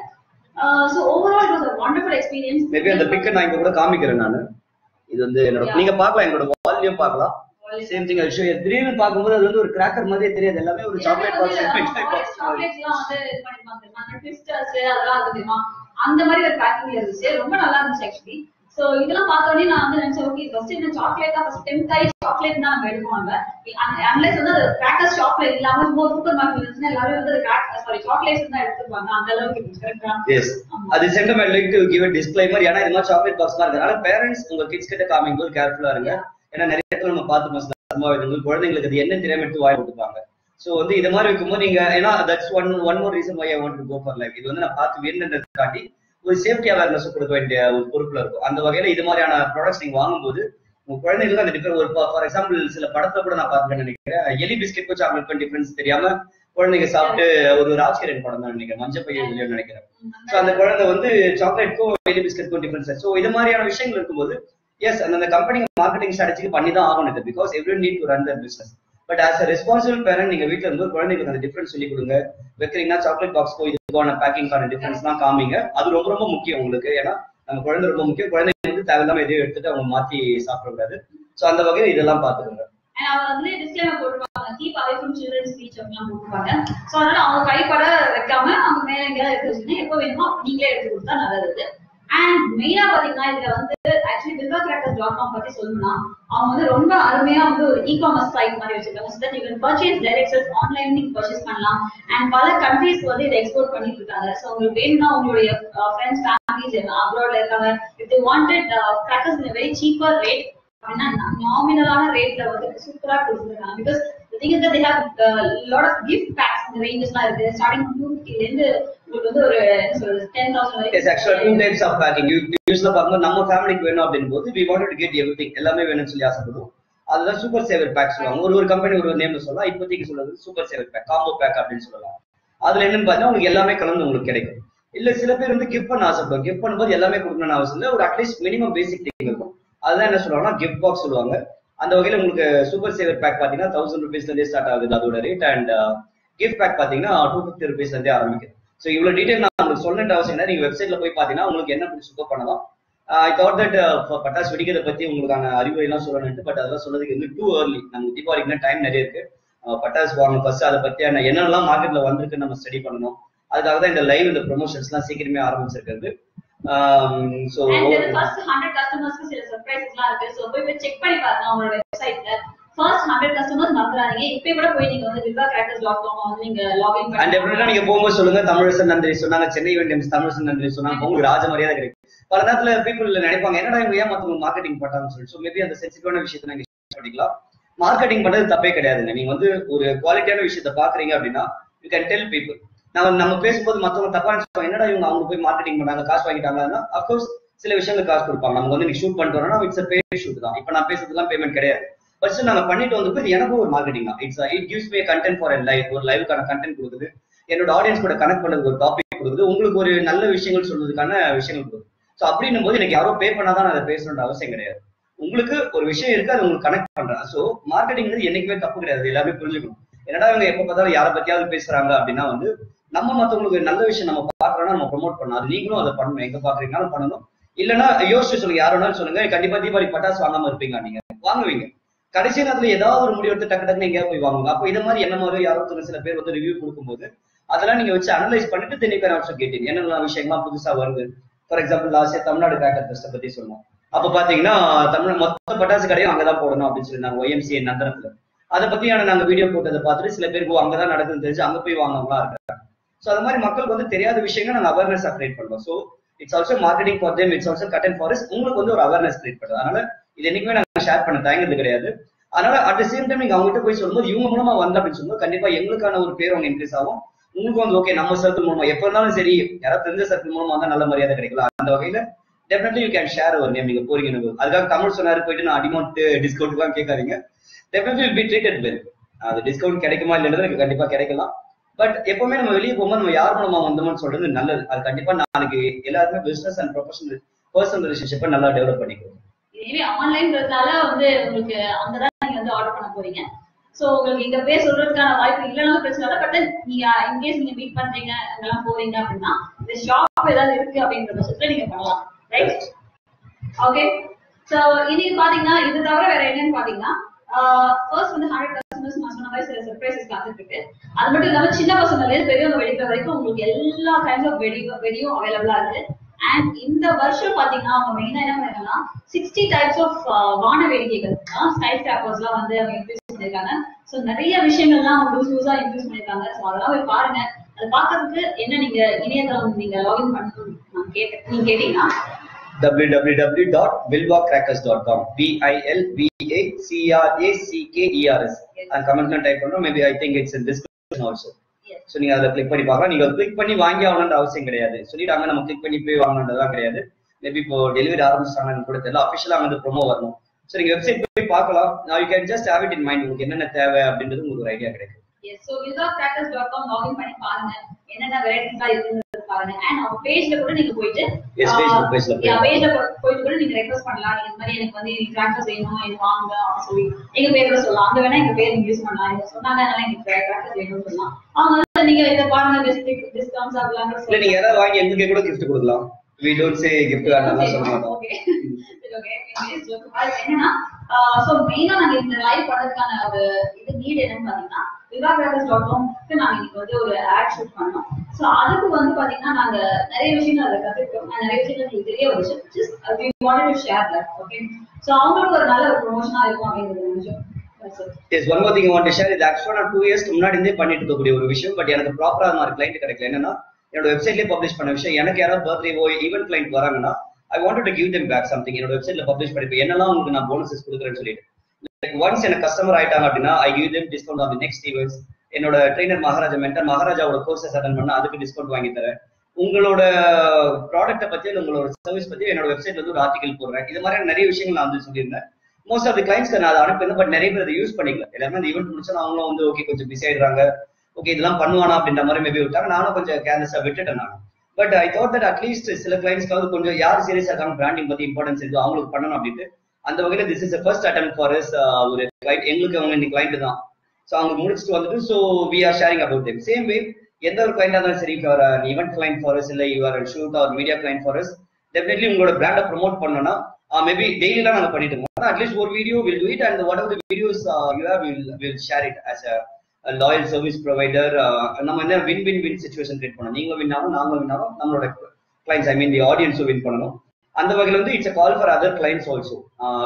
so overall it was wonderful experience maybe அந்த பிக்கை நான் இங்க கூட காமிக்கிறேன் நானு இது வந்து என்னோட Yeah. நீங்க பார்க்கலாம் என்னோட வால்யூம் பார்க்கலாம் சேம் திங் திடீர்னு பார்க்கும்போது அது வந்து ஒரு கிராக்கர் மாதிரியே தெரியாது எல்லாமே ஒரு சாக்லேட் பாக்ஸ் மிட்டாய் பாக்ஸ் மாதிரி சாக்லேட்ஸ் எல்லாம் வந்து இது பண்ணிருப்பாங்க ட்விஸ்டர்ஸ் அதெல்லாம் வந்து தெரியுமா அந்த மாதிரி ஒரு பேக்கிங் இருந்துச்சு ரொம்ப நல்லா இருந்துச்சு ஆக்சுவலி சோ இதெல்லாம் பார்த்த உடனே நான் வந்து நினைச்சேன் ஓகே ஃபர்ஸ்ட் இந்த சாக்லேட் தான் ஃபர்ஸ்ட் டெம்ட் ஆகி சாக்லேட் தான் நம்ம எடுப்போம் அன்லெஸ் வந்து அது கிராக்கர்ஸ் ஷாப்ல இல்லாம சும்மா சூப்பர் மார்க்கெட் இருந்துச்சுன்னா எல்லாரும் வந்து சாரி சாக்லேட்ஸ் தான் எடுத்துப்பாங்க அந்த அளவுக்கு கரெக்டா எஸ் அது centum I like to give disclaimer ஏன்னா இது மாதிரி சாக்லேட் பாக்ஸ் தான் இருக்கனால பேரண்ட்ஸ் உங்க கிட்ஸ் கிட்ட காமிக்கும் போது கேர்ஃபுல்லா இருங்க ஏன்னா நிறைய இடத்துல நம்ம பார்த்து சம்பாவிதங்கள் குழந்தைங்களுக்கு அது என்ன தெரியாம எடுத்து வாய் போட்டுப்பாங்க சோ வந்து இது மாதிரி இருக்கும்போது நீங்க ஏன்னா that's one one more reason why I want to go for life இது வந்து நான் பார்த்து வேணுன்றதுக்காண்டி ஒரு சேஃப்டி அவேர்னஸ் கொடுக்க வேண்டிய ஒரு பொறுப்புல இருக்கும் அந்த வகையில இது மாதிரியான ப்ராடக்ட்ஸ் நீங்க வாங்கும்போது உங்க குழந்தைங்களுக்கு அந்த டிஃபர் ஒரு ஃபார் எக்ஸாம்பிள் சில படத்துல கூட நான் பார்த்துருக்கேன் நினைக்கிறேன் எலி பிஸ்கெட் சாக்லேட் டிஃபரன்ஸ் தெரியாம குழந்தைங்க சாப்பிட்டு ஒரு ராஜ்கிரண் படம் தான் நினைக்கிறேன் மஞ்சள் பையன் இதுலயும் நினைக்கிறேன் சோ அந்த குழந்தை வந்து சாக்லேட்க்கும் எலி பிஸ்கெட்க்கும் டிஃபரன்ஸ் சோ இது மாதிரியான விஷயங்கள் இருக்கும்போது எஸ் அந்த கம்பெனி மார்க்கெட்டிங் ஸ்ட்ராட்டஜிக்கு பண்ணி தான் ஆகணும் இது because every need to run their business but as a responsible parent நீங்க வீட்ல இருந்து குழந்தைங்களுக்கு அந்த டிஃபரன்ஸ் சொல்லி கொடுங்க வைக்கிறீங்கன்னா சாக்லேட் பாக்ஸ்க்கோ இதுக்கான பேக்கிங்கான டிஃபரன்ஸ் தான் காமிங்க அது ரொம்ப ரொம்ப முக்கியம் உங்களுக்கு ஏன்னா நம்ம குழந்தை ரொம்ப முக்கியம் குழந்தைங்க வந்து தேவையில்லாம எதையும் எடுத்துட்டு அவங்க மாத்தி சாப்பிடக்கூடாது சோ அந்த வகையில இதெல்லாம் பாத்துக்கோங்க And அவங்க வந்து டிஸ்க்ளைமர் போட்டுருப்பாங்க keep away from children speech அப்படிலாம் போட்டுருப்பாங்க சோ அதனால அவங்க கைப்பட வைக்காம அவங்க மேல எங்கேயாவது எடுத்து வச்சுன்னா எப்போ வேணுமோ நீங்களே எடுத்து கொடுத்தா நல்லது அண்ட் மெயினா பாத்தீங்கன்னா இதுல வந்து actually Bilva crackers dot com பத்தி சொல்லணும்னா அவங்க வந்து ரொம்ப அருமையா வந்து ஒரு இ காமர்ஸ் சைட் மாதிரி வச்சிருக்காங்க so that you can purchase direct online நீங்க பர்ச்சேஸ் பண்ணலாம் அண்ட் பல கண்ட்ரீஸ்க்கு வந்து இதை எக்ஸ்போர்ட் பண்ணிட்டு இருக்காங்க சோ உங்களுக்கு வேணும்னா உங்களுடைய ஃப்ரெண்ட்ஸ் ஃபேமிலிஸ் அப்ராட்ல இருக்காங்க if they wanted uh, crackers in a very cheaper rate அப்படின்னா நாமினலான ரேட்ல வந்து சூப்பரா கொடுத்துருக்காங்க because thing is that they have lot of gift packs இந்த ரேஞ்சஸ்லாம் இருக்கு ஸ்டார்டிங் டூ ஃபிஃப்டில இருந்து உங்களுக்கு வந்து ஒரு என்ன சொல்றது டென் தௌசண்ட் எஸ் ஆக்சுவலா டூ டைப்ஸ் ஆஃப் பேக்கிங் யூஸ்ல பார்க்கும்போது நம்ம ஃபேமிலிக்கு வேணும் அப்படின் போது we want to get every எல்லாமே வேணும்னு சொல்லி ஆசைப்படுவோம் அதுதான் சூப்பர் சேவர் பேக் சொல்லுவாங்க ஒரு ஒரு கம்பெனி ஒரு நேம்ல சொல்லலாம் இப்போதைக்கு சொல்றது super saver pack combo pack அப்படின்னு சொல்லலாம் அதுல என்னன்னு பார்த்தா உங்களுக்கு எல்லாமே கலந்து உங்களுக்கு கிடைக்கும் இல்ல சில பேர் வந்து கிஃப்ட் பண்ண ஆசைப்படுவோம் கிஃப்ட் பண்ணும்போது எல்லாமே கொடுக்கணும்னு அவசியம் இல்லை ஒரு அட்லீஸ்ட் மினிமம் பேசிக் திங் இருக்கும் அதுதான் என்ன சொல்லுவாங்கன்னா கிஃப்ட் பாக்ஸ் சொல்லுவாங்க அந்த வகையில உங்களுக்கு சூப்பர் சேவர் பேக் பாத்தீங்கன்னா தௌசண்ட் ருபீஸ்ல இருந்தே ஸ்டார்ட் ஆகுது அதோட ரேட் அண்ட் கிஃப்ட் பேக் பாத்தீங்கன்னா டூ ஃபிஃப்டி ருபீஸ்ல இருந்தே ஆரம்பிக்குது ஸோ இவ்வளவு டீடைல் நான் உங்களுக்கு சொல்ல அவசியம் இல்லை நீங்க வெப்சைட்ல போய் பாத்தீங்கன்னா உங்களுக்கு என்ன பிடிச்சிருக்கோ பண்ணலாம் ஐ தாட் தட் பட்டாசு வெடிக்கிறத பத்தி உங்களுக்கான அறிவுரை எல்லாம் சொல்லணும்ட்டு பட் அதெல்லாம் சொல்றதுக்கு வந்து டூ ஏர்லி நம்ம தீபாவளிக்கு டைம் நிறைய இருக்கு அஹ் பட்டாசு வாங்கணும் ஃபர்ஸ்ட் அதை பத்தியான என்னெல்லாம் மார்க்கெட்ல வந்திருக்கு நம்ம ஸ்டடி பண்ணணும் அதுக்காக தான் இந்த லைவ் இந்த ப்ரொமோஷன்ஸ் எல்லாம் சீக்கிரமே ஆரம்பிச்சிருக்கிறது ஸோ அண்ட் ஃபர்ஸ்ட் ஹண்ட்ரட் கஸ்டமர்ஸ்க்கு சில சர்ப்ரைசஸ்லாம் இருக்கு ஸோ போய் செக் பண்ணி பாருங்க அவங்களோட வெப்சைட்ல ஃபர்ஸ்ட் ஹண்ட்ரட் கஸ்டமர்ஸ் மறந்துடாதீங்க இப்போ கூட போய் நீங்க வந்து விவா கிராக்கர்ஸ் டாட் காம் வந்து நீங்க லாகின் அண்ட் பண்ணி டெஃபினட்டா நீங்க போகும்போது சொல்லுங்க தமிழரசன் நன்றி சொன்னாங்க சென்னை வேண்டியம் தமிழரசன் நன்றி சொன்னாங்க உங்களுக்கு ராஜ மரியாதை கிடைக்கும் பல நேரத்துல பீப்புள் நினைப்பாங்க என்னடா இவங்க ஏன் மத்தவங்க மார்க்கெட்டிங் பண்றாங்கன்னு சொல்லி ஸோ மேபி அந்த சென்சிட்டிவான விஷயத்தை நீங்க share பண்ணிக்கலாம் மார்க்கெட்டிங் பண்றது தப்பே கிடையாதுங்க நீங்க வந்து ஒரு குவாலிட்டியான விஷயத்த பாக்குறீங்க அப்படின்னா யூ கேன் டெல் பீப்புள் நம்ம நம்ம பேசும்போது மத்தவங்க தப்பா நினைச்சுப்பாங்க என்னடா இவங்க அவங்க போய் மார்க்கெட்டிங் பண்ணாங்க காசு வாங்கிட்டாங்கன்னா அப்கோர்ஸ் சில விஷயங்கள் காசு கொடுப்பாங்க நமக்கு வந்து நீங்க ஷூட் பண்ணிட்டு வரோம்னா இட்ஸ் பே ஷூட் தான் இப்போ நான் பேசுறதுலாம் பேமெண்ட் கிடையாது ஃபர்ஸ்ட் நாங்க பண்ணிட்டு வந்து இது எனக்கும் ஒரு மார்க்கெட்டிங் தான் it's it gives me content for என் லைஃப் ஒரு லைவுக்கான கண்டென்ட் கொடுக்குது என்னோட ஆடியன்ஸ் கூட கனெக்ட் பண்ணதுக்கு ஒரு டாபிக் கொடுக்குது உங்களுக்கு ஒரு நல்ல விஷயங்கள் சொல்றதுக்கான விஷயங்கள் கொடுக்குது ஸோ அப்படின்னும் போது எனக்கு யாரோ பே பண்ணாதான் நான் அதை பேசணுன்ற அவசியம் கிடையாது உங்களுக்கு ஒரு விஷயம் இருக்கு அது உங்களுக்கு கனெக்ட் பண்றேன் ஸோ மார்க்கெட்டிங் என்னைக்குமே தப்பு கிடையாது எல்லாமே புரிஞ்சுக்கணும் என்னடா இவங்க எப்ப பார்த்தாலும் யாரை பத்தியாவது பேசுறாங்க அப்படின்னா வந்து நம்ம மத்தவங்களுக்கு ஒரு நல்ல விஷயம் நம்ம பாக்குறோம்னா நம்ம ப்ரொமோட் பண்ணணும் அது நீங்களும் அதை பண்ணணும் எங்க பாக்குறீங்கனாலும் பண்ணணும் இல்லைன்னா யோசிச்சு சொல்லுங்க யார் வேணாலும் சொல்லுங்க கண்டிப்பா தீபாவளி பட்டாசு வாங்காம இருப்பீங்க நீங்க வாங்குவீங்க கடைசி நேரத்துல ஏதாவது ஒரு முடிவு எடுத்து டக்கு டக்குன்னு எங்கேயாவது போய் வாங்குங்க அப்போ இது மாதிரி என்ன மாதிரி யாரோ ஒருத்தர் சில பேர் வந்து ரிவ்யூ கொடுக்கும்போது அதெல்லாம் நீங்க வச்சு அனலைஸ் பண்ணிட்டு தென் பேர் ஆப்ஷன் கேட்டீங்க என்னென்ன விஷயங்கள்லாம் புதுசா வருது for example last Tamil Nadu cracker ஃபெஸ்ட்டை பத்தி சொன்னோம் அப்ப பாத்தீங்கன்னா தமிழ் மொத்த பட்டாசு கடையும் அங்கதான் போடணும் அப்படின்னு சொல்லி நாங்க ஒய்எம்சிஏ நந்தனத்துல அதை பத்தியான நாங்க வீடியோ போட்டதை பார்த்துட்டு சில பேருக்கு ஓ, அங்கதான் நடக்குதுன்னு தெரிஞ்சு அங்க போய் வாங்கவங்களா இருக்காங்க சோ அது மாதிரி மக்களுக்கு வந்து தெரியாத விஷயங்கள் நாங்க அவேர்னஸ் கிரியேட் பண்றோம் so it's also marketing for them it's also cut and forest உங்களுக்கு வந்து ஒரு அவேர்னஸ் கிரியேட் பண்றது அதனால இது என்னைக்குமே நாங்க ஷேர் பண்ண தயங்குறது கிடையாது அதனால அட் த சேம் டைம் நீங்க அவங்ககிட்ட போய் சொல்லும்போது இவங்க மூலமா வந்த அப்படின்னு சொல்லும்போது கண்டிப்பா எங்களுக்கான ஒரு பேர் அவங்க இன்க்ரீஸ் ஆகும் உங்களுக்கு வந்து ஓகே நம்ம சர்க்கிள் மூலமா எப்ப இருந்தாலும் சரி யாராவது தெரிஞ்ச சர்க்கிள் மூலமா வந்தா நல்ல மரியாதை கிடைக்கலாம் அந்த வகையில டெஃபினெட்லி யூ கேன் ஷேர் ஒரு நேம் நீங்க போறீங்க அதுக்காக தமிழ் சொன்னாரு போயிட்டு நான் அடிமௌண்ட் டிஸ்கவுண்ட் எல்லாம் கேட்காதீங்க டெஃபினெட்லி பி ட்ரீட்டட் வெல் அது டிஸ்கவுண்ட் கிடைக்குமா இல்லைன்றது எனக்கு கண்டிப்பா கிடைக்கலாம் பட் எப்பவுமே நம்ம வெளியே போகும்போது நம்ம யார் மூலமா வந்தோம்னு சொல்றது நல்லது அது கண்டிப்பா நாளைக்கு எல்லாருமே பிசினஸ் அண்ட் ப்ரொஃபஷனல் பர்சனல் ரிலேஷன்ஷிப்பை நல்லா டெவலப் பண்ணிக்கணும் இனிமே ஆன்லைன்றதுனால வந்து உங்களுக்கு அங்கதான் நீங்க வந்து ஆர்டர் பண்ண போறீங்க சோ உங்களுக்கு இங்க போய் சொல்றதுக்கான வாய்ப்பு இல்லைனாலும் பிரச்சனை இல்லை பட் நீங்க இன்கேஸ் நீங்க மீட் பண்றீங்க அங்கெல்லாம் போறீங்க அப்படின்னா இந்த ஷாப் ஏதாவது இருக்கு அப்படின்ற பட்சத்துல நீங்க பண்ணலாம் ரைட் ஓகே சோ இனி பாத்தீங்கன்னா இது தவிர வேற என்னன்னு பாத்தீங்கன்னா ஃபர்ஸ்ட் வந்து ஹண்ட்ரட் கஸ்டமர்ஸ் நான் சொன்ன மாதிரி சில சர்ப்ரைசஸ் காத்துட்டு இருக்கு அது மட்டும் இல்லாம சின்ன பசங்கள்ல இருந்து பெரியவங்க வெடிக்கிற வரைக்கும் உங்களுக்கு எல்லா கைண்ட்ஸ் ஆஃப் வெடி வெடியும் அவைலபிளா இருக்கு அண்ட் இந்த வருஷம் பாத்தீங்கன்னா அவங்க மெயினா என்ன பண்ணாங்கன்னா சிக்ஸ்டி டைப்ஸ் ஆஃப் வான வேடிக்கைகள் ஸ்கை ஸ்கிராப்பர்ஸ் எல்லாம் வந்து அவங்க இன்ட்ரடியூஸ் பண்ணிருக்காங்க சோ நிறைய விஷயங்கள்லாம் அவங்க புதுசு புதுசா இன்ட்ரூஸ் பண்ணிருக்காங்க சோ அதெல்லாம் போய் பாருங்க அது பாக்குறதுக்கு என்ன நீங்க இணையதளம் நீங்க லாகின் பண்ணணும் நான் கேட்டேன் நீங்க கேட்டீங்கன்னா www.vilvacrackers.com v i l v a c r a c k e r s and comment type பண்றோம் maybe I think it's in description also Yes. So நீங்க அதில் கிளிக் பண்ணி பார்க்கலாம் நீங்க கிளிக் பண்ணி வாங்கி ஆகணுன்ற அவசியம் கிடையாது சொல்லிட்டாங்க நம்ம கிளிக் பண்ணி போய் வாங்கணுன்றதுலாம் கிடையாது மேபி இப்போ டெலிவரி ஆரம்பிச்சிட்டாங்கன்னு கூட தெரியல அஃபிஷியலா வந்து ப்ரோமோ வரணும் ஸோ நீங்க வெப்சைட் போய் பார்க்கலாம் you can just have it in mind உங்களுக்கு என்னென்ன தேவை அப்படின்றது உங்களுக்கு ஒரு ஐடியா கிடைக்கும் Yes, so wizardcrackers.com login பண்ணி பாருங்க என்னென்ன வெரைட்டிஸா இருக்குங்கிறது பாருங்க அண்ட் அவங்க பேஜ்ல கூட நீங்க போயிட்டு Yes, Facebook page ல போய். பேஜ்ல போயிட்டு கூட நீங்க ரெக்வஸ்ட் பண்ணலாம் நீங்க இந்த மாதிரி எனக்கு வந்து கிராக்கர்ஸ் வேணும் எனக்கு வாங்க அப்படின்னு சொல்லி எங்க பேர் கூட சொல்லலாம் அங்க வேணா எங்க பேர் நீங்க யூஸ் பண்ணலாம் இங்க சொன்னாங்க அதனால எனக்கு கிராக்கர்ஸ் வேணும்னு சொல்லலாம் அவங்க வந்து நீங்க இதை பாருங்க டிஸ்ட்ரிக்ட் டிஸ்கவுண்ட்ஸ் இல்ல அப்படிலாம் நீங்க யாராவது வாங்கி எங்களுக்கு கூட gift கொடுக்கலாம் we don't say gift வேண்டாம்லாம் சொல்ல மாட்டோம் Okay. சரி, okay. Anyways, joke apart, என்னன்னா சோ மெயினா நாங்க இந்த லைவ் பண்றதுக்கான ஒரு இது நீட் என்னன்னு பாத்தீங்கன்னா விவாகிராகஸ் டாட் காம்க்கு நாங்க இன்னைக்கு வந்து ஒரு ஆட் ஷூட் பண்ணோம் சோ அதுக்கு வந்து பாத்தீங்கன்னா நாங்க நிறைய விஷயங்கள் அதை கத்துக்கிட்டோம் and நிறைய விஷயங்கள் எங்களுக்கு தெரிய வந்துச்சு just we wanted to share that okay so அவங்களுக்கு ஒரு நல்ல ஒரு ப்ரொமோஷனா இருக்கும் அப்படிங்கிறது நினைச்சோம் That's it. Yes one more thing want share இது ஆக்சுவலா நான் டூ இயர்ஸ்க்கு முன்னாடி இருந்தே பண்ணிட்டு இருக்கக்கூடிய ஒரு விஷயம் பட் எனக்கு ப்ராப்பரா அந்த மாதிரி கிளைண்ட் கிடைக்கல என்னன்னா என்னோட வெப்சைட்லயே பப்ளிஷ் பண்ண விஷயம் எனக்கு யாராவது பர்த்டேவோ ஈவென்ட் கிளைண்ட் வராங்கன்னா I want to give them back something என்னோட வெப்சைட்ல பப்ளிஷ் பண்ணிப்பேன் என்னெல்லாம் உங்களுக்கு நான் போனஸஸ் கொடுக்குறேன்னு சொல்லிட்டு லைக் ஒன்ஸ் எனக்கு கஸ்டமர் ஆயிட்டாங்க அப்படின்னா I give them discount on the next events என்னோட ட்ரெயினர் மகாராஜா மென்டர் மகாராஜாவோட கோர்சஸ் அட்டன் பண்ணா அதுக்கு டிஸ்கவுண்ட் வாங்கி தரேன் உங்களோட ப்ராடக்ட்டை பத்தி இல்ல உங்களோட சர்வீஸ் பத்தி என்னோட வெப்சைட்ல வந்து ஒரு ஆர்டிகல் போடுறேன் இது மாதிரி நிறைய விஷயங்கள் நான் வந்து சொல்லியிருந்தேன் மோஸ்ட் ஆஃப் தி கிளைண்ட்ஸ்க்கு நான் அதை அனுப்பியிருந்தேன் பட் நிறைய பேர் அதை யூஸ் பண்ணிக்கல எல்லாருமே அந்த ஈவெண்ட் முடிச்சா அவங்களும் வந்து ஓகே கொஞ்சம் பிஸி ஆயிடுறாங்க ஓகே இதெல்லாம் பண்ணுவானா அப்படின்ற மாதிரி மேபி விட்டாங்க நானும் கொஞ்சம் கேர்லெஸ்ஸா விட்டுட்டேன் நான் but I thought that at least சில கிளைண்ட்ஸ்க்காவது கொஞ்சம் யார் சீரியஸா இருக்காங்க பிராண்டிங் பத்தி இம்பார்ட்டன்ஸ் இருக்கு அவங்களுக்கு பண்ணணும் அப்படின்ட்டு அந்த வகையில this is first attempt for us ஒரு கிளைண்ட் எங்களுக்கு அவங்க இன்னைக்கு கிளைண்ட் தான் ஸோ அவங்க முடிச்சுட்டு வந்துட்டு so we are sharing about them same way எந்த ஒரு கிளைண்டா இருந்தாலும் சரி for event client for us இல்லை your shoot or media client for us definitely உங்களோட பிராண்டை ப்ரொமோட் பண்ணணும்னா மேபி டெய்லிலாம் நாங்கள் பண்ணிட்டு இருக்கோம் அட்லீஸ்ட் ஒரு video will do it and what are the videos you have will will share it as a loyal service provider நம்ம என்ன win win win situation create பண்ணணும் நீங்களும் வின் ஆகும் நாங்களும் வின் ஆகும் நம்மளோட கிளைண்ட்ஸ் ஐ மீன் தி ஆடியன்ஸும் வின் பண்ணணும் அந்த வகையில் வந்து it's call for other clients also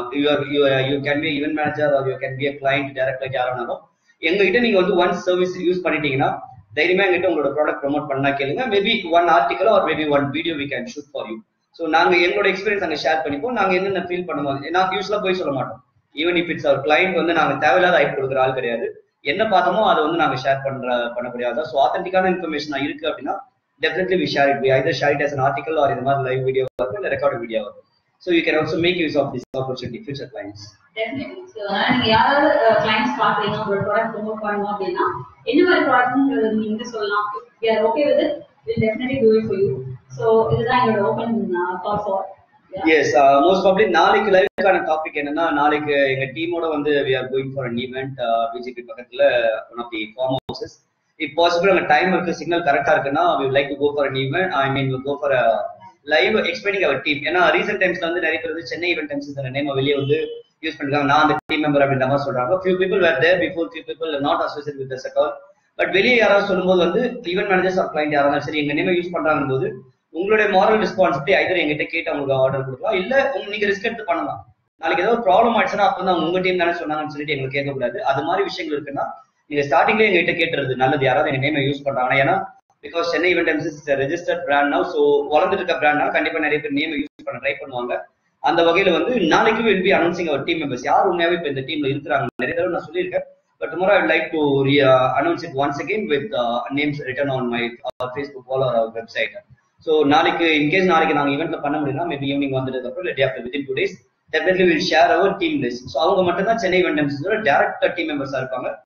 you can be event manager or you can be a client direct யாரானாலும் எங்ககிட்ட நீங்க வந்து ஒன் சர்வீஸ் யூஸ் பண்ணிட்டீங்கன்னா தைரியமா எங்கிட்ட உங்களோட ப்ராடக்ட் ப்ரொமோட் பண்ணா கேளுங்க maybe one article or maybe one video we can shoot for you so நாங்க எங்களோட எக்ஸ்பீரியன்ஸ் அங்க ஷேர் பண்ணிப்போம் நாங்க என்னென்ன ஃபீல் பண்ணும்போது நான் யூஸ்வலா போய் சொல்ல மாட்டோம் ஈவன் இப் இட்ஸ் அவர் கிளைண்ட் வந்து நாங்க தேவையில்லாத ஐப் கொடுக்குற ஆள் கிடையாது என்ன பார்த்தோமோ அதை வந்து நாங்க ஷேர் பண்ற பண்ணக்கூடிய ஆள் ஸோ ஆத்தென்டிக்கான இன்ஃபர்மேஷன் இருக்கு அப்படின்னா definitely we share it we either share it as an article or இது மாதிரி லைவ் வீடியோ இருக்கும் இல்லை ரெக்கார்ட் வீடியோ இருக்கும் so you can also make use of this opportunity future clients Definitely. So, அதனால நீங்க யாராவது கிளைண்ட்ஸ் பாக்குறீங்க உங்களோட ப்ராடக்ட் ப்ரோமோட் பண்ணணும் அப்படின்னா என்ன மாதிரி ப்ராடக்ட்ங்கிறது நீங்க சொல்லலாம் we are okay with will definitely do it for you so இதுதான் எங்களோட open call for yes most probably நாளைக்கு லைவுக்கான டாபிக் என்னன்னா நாளைக்கு எங்க டீமோட வந்து we are going for an event BJP பக்கத்துல one of the farm houses if possible அங்க டைம் இருக்கு சிக்னல் கரெக்டா இருக்குன்னா we like to go for an event I mean go for live explaining our team ஏன்னா ரீசெண்ட் டைம்ஸ்ல வந்து நிறைய பேர் வந்து சென்னை ஈவெண்ட் டைம்ஸ் இந்த நேம் வெளியே வந்து யூஸ் பண்ணிருக்காங்க நான் அந்த டீம் மெம்பர் அப்படின்ற மாதிரி சொல்றாங்க few people were there before few people not associate with at all but வெளியே யாராவது சொல்லும்போது வந்து ஈவெண்ட் மேனேஜர்ஸ் ஆர் கிளைண்ட் யாராவது சரி எங்க நேம் யூஸ் பண்றாங்க போது உங்களுடைய மாரல் ரெஸ்பான்சிபிலிட்டி ஐதர் எங்கிட்ட கேட்டு அவங்களுக்கு ஆர்டர் கொடுக்கலாம் இல்ல உங்க- நீங்க ரிஸ்க் எடுத்து பண்ணலாம் நாளைக்கு ஏதாவது ப்ராப்ளம் ஆயிடுச்சுன்னா அப்ப வந்து அவங்க உங்க டீம் தானே சொன்னாங்கன்னு சொல்லிட்டு எங்களுக்கு கேட்கக்கூடாது அது மாதிரி விஷயங்கள் இருக்குன்னா நீங்க ஸ்டார்டிங்லேயே எங்ககிட்ட கேட்டுறது நல்லது யாராவது எங்க நேமை யூஸ் பண்றாங்க ஏன்னா because Chennai event times is registered brand now so வளர்ந்துட்டு இருக்க பிராண்ட்னா கண்டிப்பா நிறைய பேர் நேம் யூஸ் பண்ண ட்ரை பண்ணுவாங்க அந்த வகையில வந்து நாளைக்கு will be announcing our team members யார் உண்மையாவே இப்ப இந்த டீம்ல இருக்கிறாங்க நிறைய தடவை நான் சொல்லியிருக்கேன் but tomorrow I would like to re, uh, announce it once again with uh, names written on my uh, Facebook wall or our website. So நாளைக்கு இன்கேஸ் நாளைக்கு நாங்கள் ஈவெண்ட்ல பண்ண முடியும்னா மேபி ஈவினிங் வந்ததுக்கு அப்புறம் day after within two days definitely will share our team list so அவங்க மட்டும் தான் Chennai event times direct team மெம்பர்ஸா இருப்பாங்க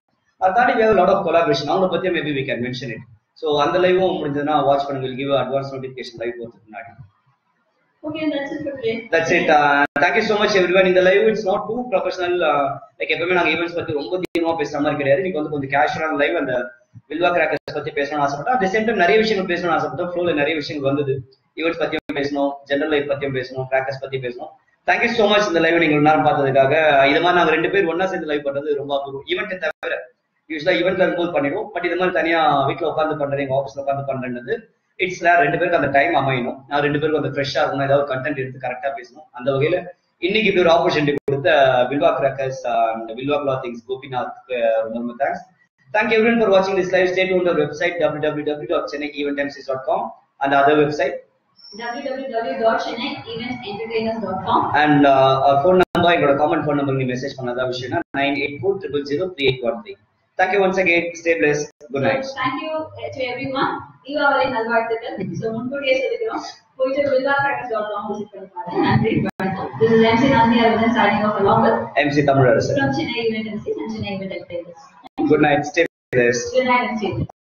அதை தாண்டி வேறு லாட் ஆஃப் கொலாபரேஷன் அவங்க பத்தி maybe we can mention it so அந்த லைவும் முடிஞ்சதுன்னா வாட்ச் பண்ணுங்க will give advance notification live போகிறதுக்கு முன்னாடி Okay, that's it for today. That's it thank you so much everyone இந்த live it's not too professional like எப்பவுமே நாங்க ஈவெண்ட்ஸ் பத்தி ரொம்ப தீவிரமா பேசுற மாதிரி கிடையாது இன்னைக்கு வந்து கொஞ்சம் கேஷுவலான லைவ் அந்த வில்வா கிராக்கர்ஸ் பத்தி பேசணும்னு ஆசைப்பட்டோம் அட் சேம் டைம் நிறைய விஷயங்கள் பேசணும்னு ஆசைப்பட்டோம் ஃப்ளோல நிறைய விஷயங்கள் வந்தது ஈவெண்ட்ஸ் பத்தியும் பேசணும் ஜெனரல் லைஃப் பத்தியும் பேசணும் கிராக்கர்ஸ் பத்தி பேசணும் தேங்க்யூ so much இந்த லைவ் நீங்க நேரம் பார்த்ததுக்காக இது மாதிரி நாங்க ரெண்டு பேர் ஒண்ணா சேர்ந்து லைவ் பண்றது ரொம்ப அபூர்வம் ஈவெண்ட் தவிர யூஸ்வலா ஈவெண்ட்ல இருக்கும்போது பண்ணிடுவோம் பட் இது மாதிரி தனியா வீட்ல உட்காந்து பண்றது எங்க ஆஃபீஸ்ல உட்காந்து பண்றது இட்ஸ் ரெண்டு பேருக்கு அந்த டைம் அமையணும் நான் ரெண்டு பேருக்கு அந்த ஃப்ரெஷ்ஷா இருக்கணும் ஏதாவது கண்டென்ட் எடுத்து கரெக்டா பேசணும் அந்த வகையில இன்னைக்கு இப்படி ஒரு ஆப்பர்ச்சுனிட்டி கொடுத்த வில்வா கிராக்கர்ஸ் வில்வா கிளாத்திங்ஸ் கோபிநாத் ரொம்ப ரொம்ப தேங்க்ஸ் தேங்க் எவ்ரிவன் ஃபார் வாட்சிங் this live stayed on the website www.chennaieventmcs.com and other website www.chennaieventsentertainers.com and uh, our phone number எங்களோட காமன் ஃபோன் நம்பர் நீ மெசேஜ் பண்ணதா விஷயம்னா nine eight four triple zero three eight one three thank you once again stay bless good night Thank you uh, to everyone. Deepavali நல்வாழ்த்துக்கள் ஸோ முன்கூட்டியே சொல்லிக்கிறோம் போயிட்டு Villa crackers dot com visit பண்ணி பாருங்க நன்றி வணக்கம் this is MC Nandhi Aravindhan signing off along with MC Tamilarasan from Chennai Event MCs and Chennai Event Entertainers. Good night stay plus Good night and see you.